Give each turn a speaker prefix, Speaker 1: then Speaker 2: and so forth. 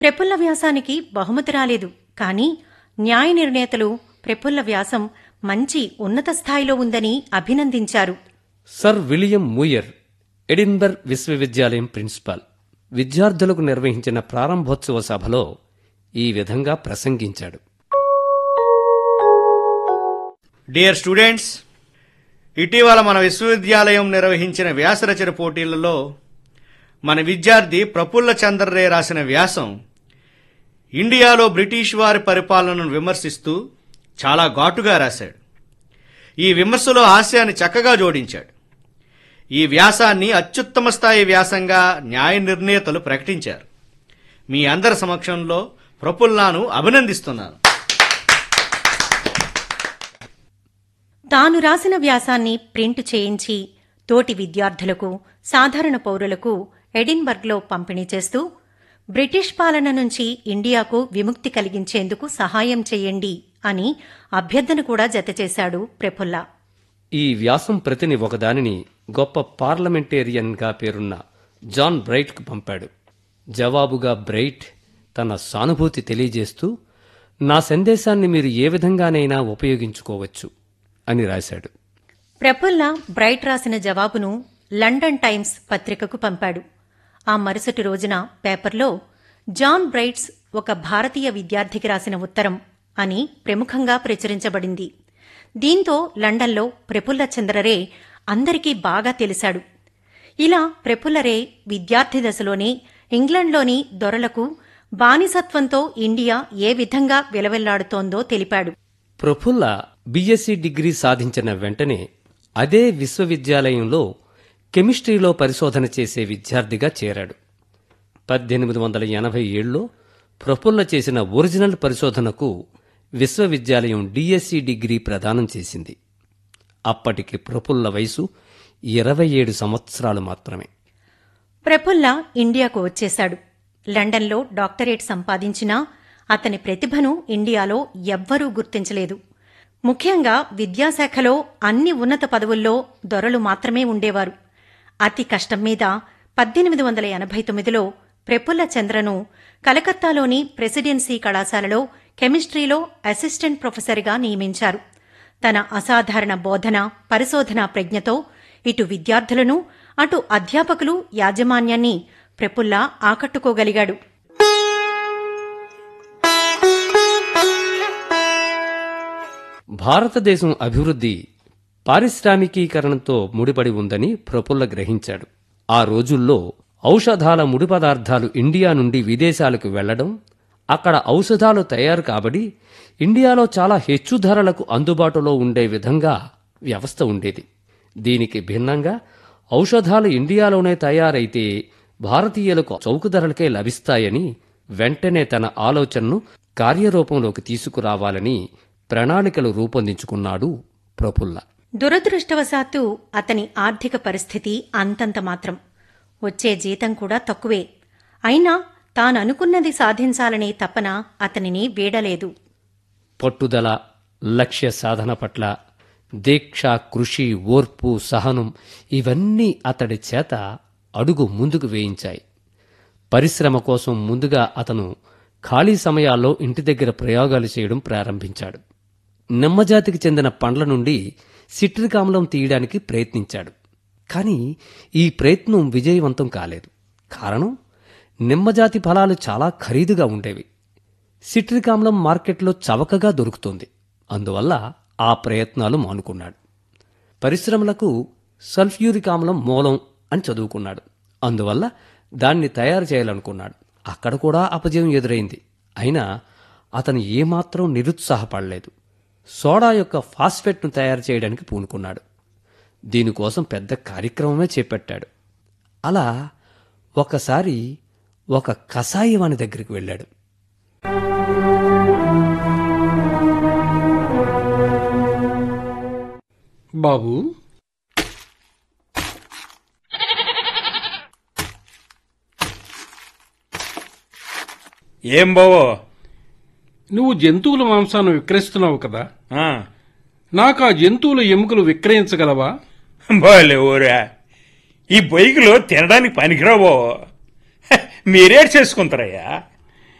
Speaker 1: ప్రపుల్ల వ్యాసానికి బహుమతి రాలేదు కానీ న్యాయ నిర్ణేతలు ప్రపుల్ల వ్యాసం మంచి ఉన్నత స్థాయిలో ఉందని అభినందించారు
Speaker 2: సర్ విలియం మూయర్ ఎడిన్బర్గ్ విశ్వవిద్యాలయం ప్రిన్సిపాల్ విద్యార్థులకు నిర్వహించిన ప్రారంభోత్సవ సభలో ఈ విధంగా ప్రసంగించాడు
Speaker 3: డియర్ స్టూడెంట్స్ ఇటీవల మన విశ్వవిద్యాలయం నిర్వహించిన వ్యాసరచన పోటీలలో మన విద్యార్థి ప్రఫుల్ల చంద్రరే రాసిన వ్యాసం ఇండియాలో బ్రిటిష్ వారి పరిపాలనను విమర్శిస్తూ చాలా ఘాటుగా రాశాడు ఈ విమర్శలో హాస్యాన్ని చక్కగా జోడించాడు ఈ వ్యాసాన్ని అత్యుత్తమ స్థాయి వ్యాసంగా న్యాయ నిర్ణేతలు ప్రకటించారు మీ అందరి సమక్షంలో ప్రఫుల్లాను అభినందిస్తున్నాను
Speaker 1: తాను రాసిన వ్యాసాన్ని ప్రింట్ చేయించి తోటి విద్యార్థులకు సాధారణ పౌరులకు ఎడిన్బర్గ్లో పంపిణీ చేస్తూ బ్రిటిష్ పాలన నుంచి ఇండియాకు విముక్తి కలిగించేందుకు సహాయం చేయండి అని అభ్యర్థన కూడా జతచేశాడు ప్రఫుల్లా
Speaker 2: ఈ వ్యాసం ప్రతిని ఒకదానిని గొప్ప పార్లమెంటేరియన్గా పేరున్న జాన్ బ్రైట్కు పంపాడు జవాబుగా బ్రైట్ తన సానుభూతి తెలియజేస్తూ నా సందేశాన్ని మీరు ఏ విధంగానైనా ఉపయోగించుకోవచ్చు అని రాశాడు
Speaker 1: ప్రఫుల్ల బ్రైట్ రాసిన జవాబును లండన్ టైమ్స్ పత్రికకు పంపాడు ఆ మరుసటి రోజున పేపర్లో జాన్ బ్రైట్స్ ఒక భారతీయ విద్యార్థికి రాసిన ఉత్తరం అని ప్రముఖంగా ప్రచురించబడింది దీంతో లండన్లో ప్రఫుల్ల చంద్రరే అందరికీ బాగా తెలిశాడు ఇలా ప్రఫుల్లరే విద్యార్థి దశలోనే ఇంగ్లండ్లోని దొరలకు బానిసత్వంతో ఇండియా ఏ విధంగా విలవెల్లాడుతోందో తెలిపాడు
Speaker 2: ప్రఫుల్ల బీఎస్సీ డిగ్రీ సాధించిన వెంటనే అదే విశ్వవిద్యాలయంలో కెమిస్ట్రీలో పరిశోధన చేసే విద్యార్థిగా చేరాడు పద్దెనిమిది వందల ఎనభై ఏడులో ప్రఫుల్ల చేసిన ఒరిజినల్ పరిశోధనకు విశ్వవిద్యాలయం డిఎస్సి డిగ్రీ ప్రదానం చేసింది అప్పటికి ప్రఫుల్ల వయసు ఇరవై ఏడు సంవత్సరాలు మాత్రమే
Speaker 1: ప్రఫుల్ల ఇండియాకు వచ్చేశాడు లండన్లో డాక్టరేట్ సంపాదించినా అతని ప్రతిభను ఇండియాలో ఎవ్వరూ గుర్తించలేదు ముఖ్యంగా విద్యాశాఖలో అన్ని ఉన్నత పదవుల్లో దొరలు మాత్రమే ఉండేవారు అతి కష్టం మీద పద్దెనిమిది వందల ఎనభై తొమ్మిదిలో ప్రఫుల్ల చంద్రను కలకత్తాలోని ప్రెసిడెన్సీ కళాశాలలో కెమిస్ట్రీలో అసిస్టెంట్ ప్రొఫెసర్గా నియమించారు తన అసాధారణ బోధన పరిశోధనా ప్రజ్ఞతో ఇటు విద్యార్థులను అటు అధ్యాపకులు యాజమాన్యాన్ని ప్రఫుల్ల ఆకట్టుకోగలిగాడు
Speaker 2: భారతదేశం అభివృద్ధి పారిశ్రామికీకరణతో ముడిపడి ఉందని ప్రఫుల్ల గ్రహించాడు ఆ రోజుల్లో ఔషధాల ముడి పదార్థాలు ఇండియా నుండి విదేశాలకు వెళ్లడం అక్కడ ఔషధాలు తయారు కాబడి ఇండియాలో చాలా హెచ్చు ధరలకు అందుబాటులో ఉండే విధంగా వ్యవస్థ ఉండేది దీనికి భిన్నంగా ఔషధాలు ఇండియాలోనే తయారైతే భారతీయులకు చౌక ధరలకే లభిస్తాయని వెంటనే తన ఆలోచనను కార్యరూపంలోకి తీసుకురావాలని ప్రణాళికలు రూపొందించుకున్నాడు ప్రఫుల్ల
Speaker 1: దురదృష్టవశాత్తు అతని ఆర్థిక పరిస్థితి అంతంత మాత్రం వచ్చే జీతం కూడా తక్కువే అయినా తాననుకున్నది సాధించాలనే తపన అతనిని వీడలేదు
Speaker 2: పట్టుదల లక్ష్య సాధన పట్ల దీక్ష కృషి ఓర్పు సహనం ఇవన్నీ అతడి చేత అడుగు ముందుకు వేయించాయి పరిశ్రమ కోసం ముందుగా అతను ఖాళీ సమయాల్లో ఇంటి దగ్గర ప్రయోగాలు చేయడం ప్రారంభించాడు నిమ్మజాతికి చెందిన పండ్ల నుండి సిట్రిక్ ఆమ్లం తీయడానికి ప్రయత్నించాడు కానీ ఈ ప్రయత్నం విజయవంతం కాలేదు కారణం నిమ్మజాతి ఫలాలు చాలా ఖరీదుగా ఉండేవి సిట్రిక్ ఆమ్లం మార్కెట్లో చవకగా దొరుకుతుంది అందువల్ల ఆ ప్రయత్నాలు మానుకున్నాడు పరిశ్రమలకు సల్ఫ్యూరిక్ ఆమ్లం మూలం అని చదువుకున్నాడు అందువల్ల దాన్ని తయారు చేయాలనుకున్నాడు అక్కడ కూడా అపజయం ఎదురైంది అయినా అతను ఏమాత్రం నిరుత్సాహపడలేదు సోడా యొక్క ఫాస్ఫెట్ను తయారు చేయడానికి పూనుకున్నాడు దీనికోసం పెద్ద కార్యక్రమమే చేపట్టాడు అలా ఒకసారి ఒక కషాయవాని దగ్గరికి వెళ్ళాడు
Speaker 4: బాబు
Speaker 5: ఏం బావో
Speaker 4: నువ్వు జంతువుల మాంసాన్ని విక్రయిస్తున్నావు కదా
Speaker 5: ఆ,
Speaker 4: నాకు ఆ జంతువుల ఎముకలు విక్రయించగలవా
Speaker 5: బాలే ఊరా ఈ బైకులో తినడానికి పనికిరావో హ, మీరేడ్ చేసుకుంటారయ్యా